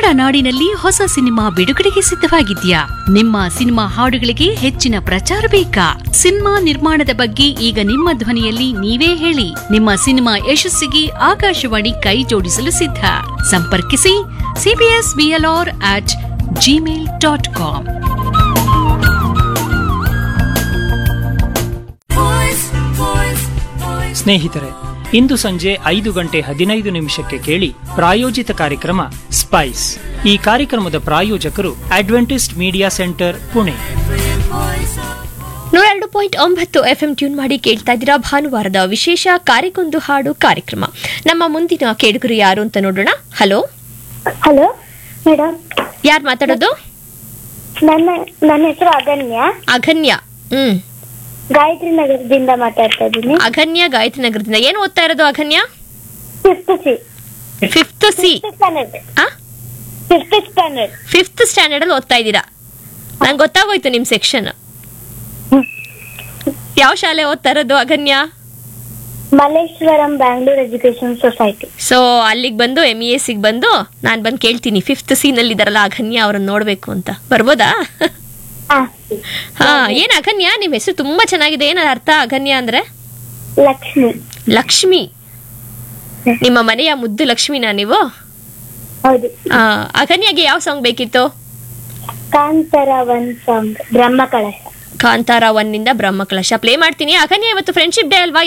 ಕನ್ನಡ ನಾಡಿನಲ್ಲಿ ಹೊಸ ಸಿನಿಮಾ ಬಿಡುಗಡೆಗೆ ಸಿದ್ಧವಾಗಿದ್ಯಾ ನಿಮ್ಮ ಸಿನಿಮಾ ಹಾಡುಗಳಿಗೆ ಹೆಚ್ಚಿನ ಪ್ರಚಾರ ಬೇಕಾ ಸಿನಿಮಾ ನಿರ್ಮಾಣದ ಬಗ್ಗೆ ಈಗ ನಿಮ್ಮ ಧ್ವನಿಯಲ್ಲಿ ನೀವೇ ಹೇಳಿ ನಿಮ್ಮ ಸಿನಿಮಾ ಯಶಸ್ಸಿಗೆ ಆಕಾಶವಾಣಿ ಕೈ ಜೋಡಿಸಲು ಸಿದ್ಧ ಸಂಪರ್ಕಿಸಿ CBS BLR at Gmail dot com ಸ್ನೇಹಿತರೆ ಇಂದು ಸಂಜೆ ಐದು ಗಂಟೆ ಹದಿನೈದು ನಿಮಿಷಕ್ಕೆ ಕೇಳಿ ಪ್ರಾಯೋಜಿತ ಕಾರ್ಯಕ್ರಮ ಸ್ಪೈಸ್ ಈ ಕಾರ್ಯಕ್ರಮದ ಪ್ರಾಯೋಜಕರು ಅಡ್ವೆಂಟಿಸ್ಟ್ ಮೀಡಿಯಾ ಸೆಂಟರ್ ಪುಣೆ ನೂರ ಎರಡು ಪಾಯಿಂಟ್ ಒಂಬತ್ತು ಎಫ್ ಎಂ ಟ್ಯೂನ್ ಮಾಡಿ ಕೇಳ್ತಾ ಇದ್ದೀರಾ ಭಾನುವಾರದ ವಿಶೇಷ ಕಾರ್ಯಕ್ಕೊಂದು ಹಾಡು ಕಾರ್ಯಕ್ರಮ ನಮ್ಮ ಮುಂದಿನ ಕೇಳುಗರು ಯಾರು ಅಂತ ನೋಡೋಣ ಹಲೋ ಹಲೋ ಮೇಡಮ್ ಯಾರು ಮಾತಾಡೋದು ನನ್ನ ನನ್ನ ಹೆಸರು ಅಗನ್ಯ ಅಗನ್ಯ ಹ್ಮ್ ಗಾಯತ್ರಿ ನಗರದಿಂದ ಮಾತಾಡ್ತಾ ಇದ್ದೀನಿ ಅಗನ್ಯ ಗಾಯತ್ರಿ ನಗರದಿಂದ ಏನು ಓದ್ತಾ ಇರೋದು Aganya fifth C fifth C fifth standard ಆ ಫಿಫ್ತ್ ಸ್ಟ್ಯಾಂಡರ್ಡ್ ಫಿಫ್ತ್ ಸ್ಟ್ಯಾಂಡರ್ಡ್ ಅಲ್ಲಿ ಓದ್ತಾ ಇದ್ದೀರಾ ನಂಗೆ ಗೊತ್ತಾಗೋಯ್ತು ನಿಮ್ ಸೆಕ್ಷನ್ ಯಾವ ಶಾಲೆ ಓದ್ತಾ ಇರೋದು Aganya Malleshwaram Bangalore education society so ಅಲ್ಲಿಗೆ ಬಂದು ಎಮ್ ಇ ಎಸ್ಸಿಗೆ ಬಂದು ನಾನು ಬಂದು ಕೇಳ್ತೀನಿ ಫಿಫ್ತ್ ಸಿ ನಲ್ಲಿ ಇದಾರಲ್ಲ ಅಗನ್ಯ ಅವ್ರನ್ನ ನೋಡ್ಬೇಕು ಅಂತ ಬರ್ಬೋದಾ ಹಾ ಹಾ ಏನ್ ಅಗನ್ಯ ನಿಮ್ ಹೆಸರು ತುಂಬಾ ಚೆನ್ನಾಗಿದೆ ಏನ ಅರ್ಥ ಅಗನ್ಯ ಅಂದ್ರೆ ಲಕ್ಷ್ಮಿ ಲಕ್ಷ್ಮಿ ನಿಮ್ಮ ಮನೆಯ ಮುದ್ದು ಲಕ್ಷ್ಮಿನಾ ನೀವು ಹೌದು ಆ, ಅಗನ್ಯಗೆ ಯಾವ ಸಾಂಗ್ ಬೇಕಿತ್ತು Kantara one song Brahma Kalasha Kantara one ಇಂದ ಬ್ರಹ್ಮ ಕಲಶ ಪ್ಲೇ ಮಾಡ್ತೀನಿ ಅಗನ್ಯ ಇವತ್ತು ಫ್ರೆಂಡ್ಶಿಪ್ ಡೇ ಅಲ್ವಾ